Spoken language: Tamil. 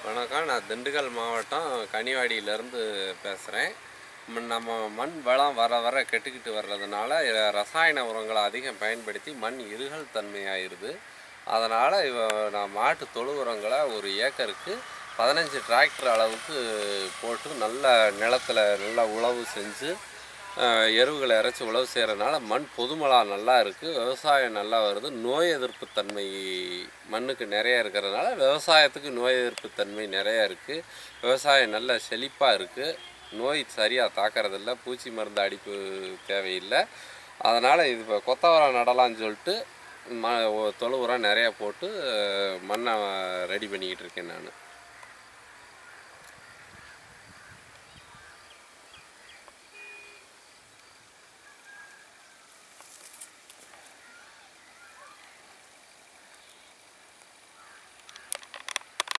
வணக்கம் நான் திண்டுக்கல் மாவட்டம் கனிவாடியிலேருந்து பேசுகிறேன் நம்ம மண் வளம் வர வர கெட்டுக்கிட்டு வர்றதுனால இத ரசாயன உரங்களை அதிகம் பயன்படுத்தி மண் இருகல் தன்மையாயிருது அதனால் இவ நான் மாட்டு தொழு உரங்களை ஒரு ஏக்கருக்கு பதினஞ்சு டிராக்டர் அளவுக்கு போட்டு நல்ல நிலத்துல நல்லா உழவு செஞ்சு அஹ், எருவுகளை இறைச்சி உழவு செய்கிறதுனால மண் பொதுமலா நல்லா இருக்குது விவசாயம் நல்லா வருது நோய் எதிர்ப்பு தன்மை மண்ணுக்கு நிறைய இருக்கிறதுனால விவசாயத்துக்கு நோய் எதிர்ப்பு தன்மை நிறைய இருக்குது விவசாயம் நல்ல செழிப்பாக இருக்குது நோய் சரியாக தாக்கறதில்ல பூச்சி மருந்து அடிப்பு தேவையில்லை அதனால் இது இப்போ கொத்தவரம் நடலாம்னு சொல்லிட்டு ம தொழு உரம் நிறையா போட்டு அஹ், மண்ணை ரெடி பண்ணிக்கிட்டு இருக்கேன் நான்